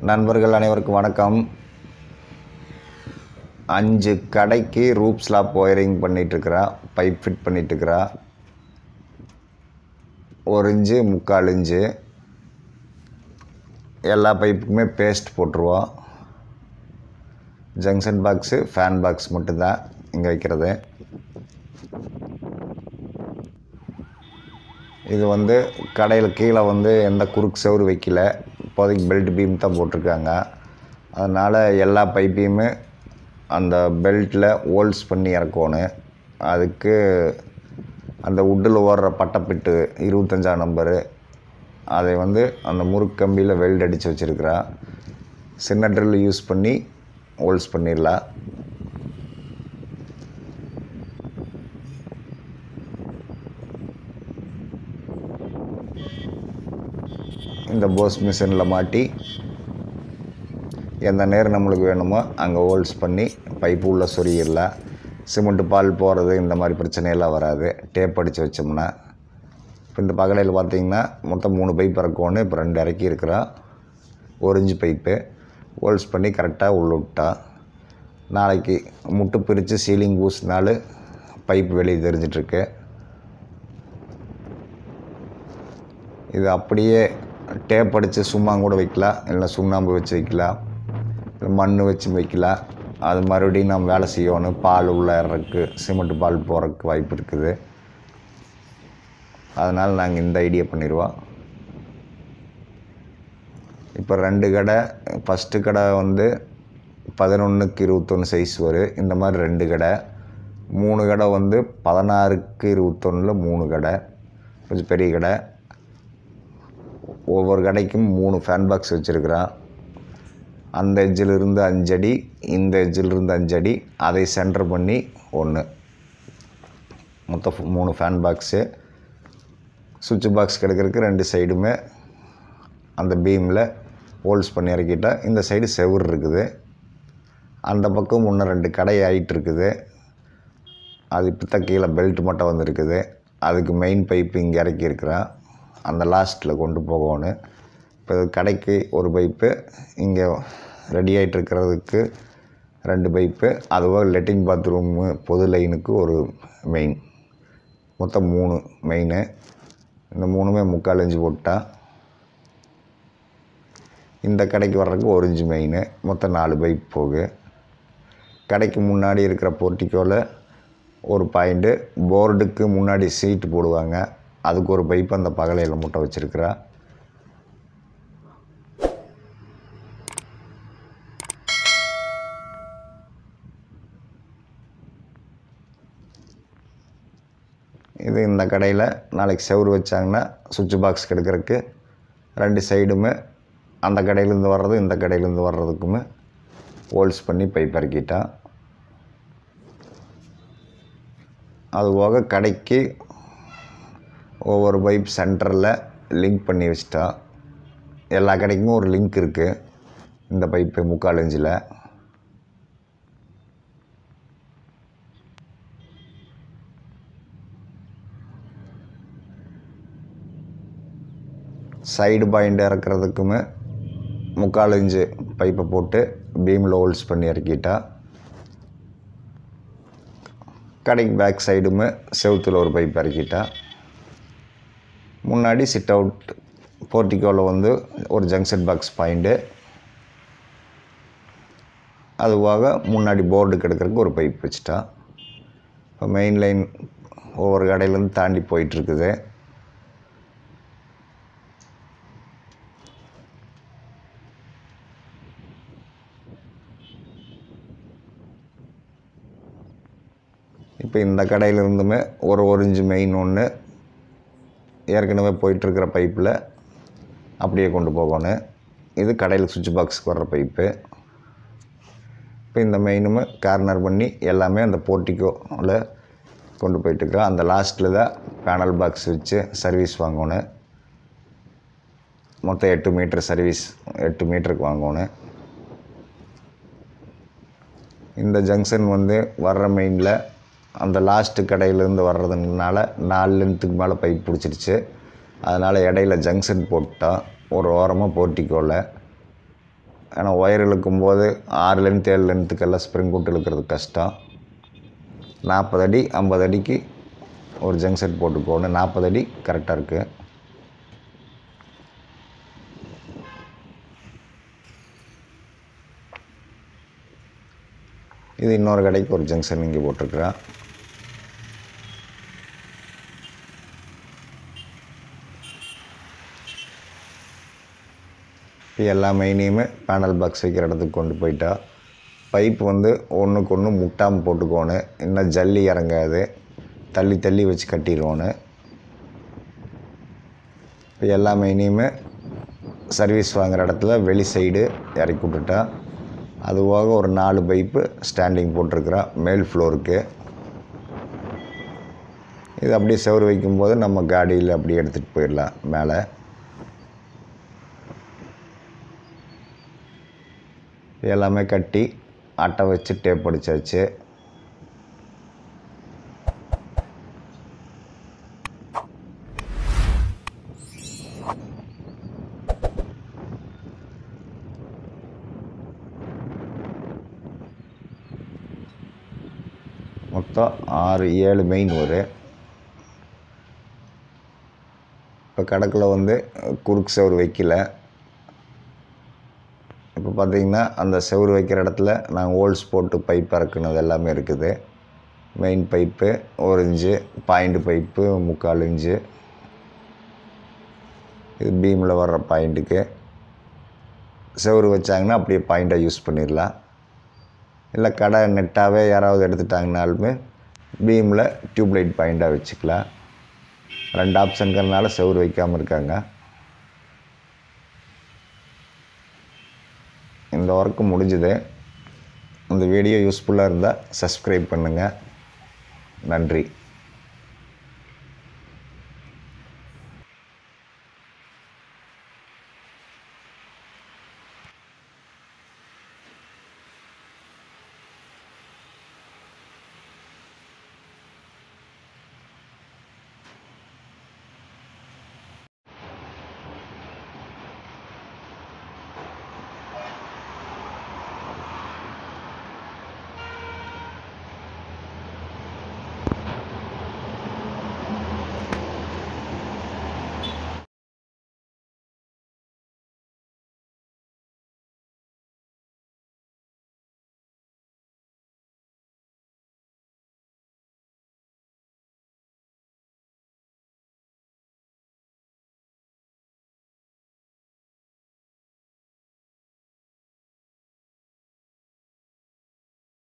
நண்பர்கள் அனைவருக்கும் வணக்கம் அஞ்சு கடைக்கு ரூப் ஸ்லாப் ஒயரிங் பண்ணிகிட்ருக்கிறா பைப் ஃபிட் பண்ணிகிட்ருக்கிறா ஒரு இன்ச்சு முக்கால் இன்ச்சு எல்லா பைப்புக்குமே பேஸ்ட் போட்டுருவோம் ஜங்ஷன் பாக்ஸு ஃபேன் பாக்ஸ் மட்டும்தான் இங்கே வைக்கிறது இது வந்து கடையில் கீழே வந்து எந்த குறுக்கு செவுரு வைக்கல இப்போதைக்கு பெல்ட் பீம் தான் போட்டிருக்காங்க அதனால் எல்லா பைப்பையுமே அந்த பெல்ட்டில் ஹோல்ஸ் பண்ணி இறக்கணும் அதுக்கு அந்த உட்டில் ஓடுற பட்டைப்பிட்டு இருபத்தஞ்சாம் நம்பரு அதை வந்து அந்த முறுக்கு கம்பியில் வெல்ட் அடித்து வச்சுருக்கிறா சின்ன ட்ரில் யூஸ் பண்ணி ஹோல்ஸ் பண்ணிடலாம் இந்த போஸ் மிஷினில் மாட்டி எந்த நேரம் நம்மளுக்கு வேணுமோ அங்கே ஹோல்ஸ் பண்ணி பைப்பு உள்ளே சொருகிடலாம் சிமெண்ட்டு பால் போகிறது இந்த மாதிரி பிரச்சனையெல்லாம் வராது டேப் அடித்து வச்சோம்னா இப்போ இந்த பகலையில் பார்த்தீங்கன்னா மொத்தம் மூணு பைப் இறக்கணும் இப்போ ரெண்டு இறக்கி இருக்கிறோம் ஒரு இன்ச்சு பைப்பு ஹோல்ஸ் பண்ணி கரெக்டாக உள்ள விட்டா நாளைக்கு முட்டு பிரித்து சீலிங் பூசினாலும் பைப் வெளியே தெரிஞ்சிட்ருக்கு இது அப்படியே டேப் அடித்து சும்மா கூட வைக்கலாம் இல்லை சுண்ணாம்பு வச்சு வைக்கலாம் இல்லை மண் வச்சு வைக்கலாம் அது மறுபடியும் நம்ம வேலை செய்யணும் பால் உள்ள இறக்கு சிமெண்ட் பால் போகிறதுக்கு வாய்ப்பு இருக்குது அதனால் நாங்கள் இந்த ஐடியா பண்ணிடுவோம் இப்போ ரெண்டு கடை ஃபஸ்ட்டு கடை வந்து பதினொன்றுக்கு இருபத்தொன்று சைஸ் வரும் இந்த மாதிரி ரெண்டு கடை மூணு கடை வந்து பதினாறுக்கு இருபத்தொன்னில் மூணு கடை கொஞ்சம் பெரிய கடை ஒவ்வொரு கடைக்கும் மூணு ஃபேன் பாக்ஸ் வச்சுருக்குறான் அந்த எட்ஜிலிருந்து அஞ்சடி இந்த எட்ஜிலிருந்து அஞ்சடி அதை சென்டர் பண்ணி ஒன்று மொத்தம் மூணு ஃபேன் பாக்ஸு சுவிட்ச் பாக்ஸ் கிடைக்கிறதுக்கு ரெண்டு சைடுமே அந்த பீமில் ஹோல்ஸ் பண்ணி இறக்கிட்டால் இந்த சைடு செவுர் இருக்குது அந்த பக்கம் இன்னும் ரெண்டு கடை ஆகிட்டு இருக்குது அது இப்போ தான் கீழே பெல்ட் மட்டும் வந்துருக்குது அதுக்கு மெயின் பைப்பு இங்கே இறக்கியிருக்கிறேன் அந்த லாஸ்ட்டில் கொண்டு போகணும் இப்போ கடைக்கு ஒரு பைப்பு இங்கே ரெடி ஆகிட்டு இருக்கிறதுக்கு ரெண்டு பைப்பு அதுவாக லெட்டின் பாத்ரூமு பொது லைனுக்கு ஒரு மெயின் மொத்தம் மூணு மெயின் இந்த மூணுமே முக்கால் இன்ச்சு போட்டா இந்த கடைக்கு வர்றதுக்கு ஒரு இன்ச்சு மெயின் மொத்தம் நாலு பைப் போகு கடைக்கு முன்னாடி இருக்கிற போர்ட்டிக்கோவில் ஒரு பாயிண்ட்டு போர்டுக்கு முன்னாடி சீட்டு போடுவாங்க அதுக்கு ஒரு பைப் அந்த பகலையில் முட்டை வச்சுருக்கிறா இது இந்த கடையில் நாளைக்கு செவுரு வச்சாங்கன்னா சுவிட்ச் பாக்ஸ் கெடுக்கிறதுக்கு ரெண்டு சைடுமே அந்த கடையிலேருந்து வர்றது இந்த கடையிலேருந்து வர்றதுக்குமே ஹோல்ஸ் பண்ணி பைப் இறக்கிட்டான் அதுபோக கடைக்கு ஒவ்வொரு பைப் சென்டரில் லிங்க் பண்ணி வச்சிட்டா எல்லா கடைக்குமே ஒரு லிங்க் இருக்குது இந்த பைப்பு முக்கால் இன்ச்சில் சைடு பாயிண்ட் இறக்குறதுக்குமே முக்கால் இன்ச்சு பைப்பை போட்டு பீமில் ஹோல்ஸ் பண்ணி இறக்கிட்டா கடைக்கு பேக் சைடுமே செவுத்தில் ஒரு பைப் இறக்கிட்டா முன்னாடி சிட் அவுட் போர்ட்டிக்கோவில் வந்து ஒரு ஜங்ஷன் பாக்ஸ் பாயிண்ட்டு அதுவாக முன்னாடி போர்டு கெடுக்கிறதுக்கு ஒரு பைப் வச்சுட்டா இப்போ மெயின் லைன் ஒவ்வொரு கடையிலேருந்து தாண்டி போயிட்டுருக்குது இப்போ இந்த கடையிலிருந்துமே ஒரு ஒரு இன்ச்சு மெயின் ஒன்று ஏற்கனவே போயிட்டுருக்கிற பைப்பில் அப்படியே கொண்டு போகணும் இது கடையில் சுவிட்ச் பாக்ஸுக்கு வர்ற பைப்பு இப்போ இந்த மெயினுமே கார்னர் பண்ணி எல்லாமே அந்த போர்ட்டிக்கோவில் கொண்டு போயிட்டுருக்கோம் அந்த லாஸ்ட்டில் தான் பேனல் பாக்ஸ் வச்சு சர்வீஸ் வாங்கணும் மொத்தம் எட்டு மீட்ரு சர்வீஸ் எட்டு மீட்டருக்கு வாங்கணும் இந்த ஜங்ஷன் வந்து வர்ற மெயினில் அந்த லாஸ்ட்டு கடையிலேருந்து வர்றதுனால நாலு லென்த்துக்கு மேலே பைப் பிடிச்சிருச்சு அதனால் இடையில ஜங்ஷன் போட்டால் ஒரு ஓரமாக போர்ட்டிக்கோவில் ஏன்னா ஒயர் இழுக்கும்போது ஆறு லென்த் ஏழு லென்த்துக்கெல்லாம் ஸ்ப்ரிங் விட்டு இழுக்கிறது கஷ்டம் நாற்பது அடி ஐம்பது அடிக்கு ஒரு ஜங்க் செட் போட்டுக்கோணும் நாற்பது அடி கரெக்டாக இருக்குது இது இன்னொரு கடைக்கு ஒரு ஜங்ஷன் இங்கே போட்டிருக்கிறேன் இப்போ எல்லா மெயினையுமே பேனல் பாக்ஸ் வைக்கிற இடத்துக்கு கொண்டு போயிட்டா பைப் வந்து ஒன்றுக்கு ஒன்று முட்டாமல் போட்டுக்கோணும் இன்னும் ஜல்லி இறங்காது தள்ளி தள்ளி வச்சு கட்டிடுவோன்னு இப்போ எல்லா மெயினையுமே சர்வீஸ் வாங்குகிற இடத்துல வெளி சைடு இறக்கி விட்டுட்டா அது போக ஒரு நாலு பைப்பு ஸ்டாண்டிங் போட்டிருக்கிறோம் மேல் ஃப்ளோருக்கு இது அப்படியே செவரு வைக்கும்போது நம்ம காடியில் அப்படியே எடுத்துகிட்டு போயிடலாம் மேலே எல்லாமே கட்டி அட்டை வச்சு டேப் அடிச்சாச்சு மொத்தம் ஆறு ஏழு மெயின் வரும் இப்போ கணக்கில் வந்து குறுக்கு செவரு வைக்கல இப்போ பார்த்தீங்கன்னா அந்த செவுரு வைக்கிற இடத்துல நாங்கள் ஹோல்ஸ் போட்டு பைப் இறக்குனது எல்லாமே இருக்குது மெயின் பைப்பு ஒரு இன்ச்சு பாயிண்ட் பைப்பு முக்கால் இன்ச்சு இது பீமில் வர்ற பாயிண்ட்டுக்கு செவுரு வச்சாங்கன்னா அப்படியே பாயிண்ட்டாக யூஸ் பண்ணிடலாம் இல்லை கடை நெட்டாகவே யாராவது எடுத்துட்டாங்கனாலுமே பீமில் டியூப்லைட் பாயிண்ட்டாக வச்சுக்கலாம் ரெண்டு ஆப்ஷனுங்கிறனால செவுரு வைக்காமல் இருக்காங்க இந்த ஒர்க்கு முடிஞ்சுது இந்த வீடியோ யூஸ்ஃபுல்லாக இருந்தால் சப்ஸ்கிரைப் பண்ணுங்கள் நன்றி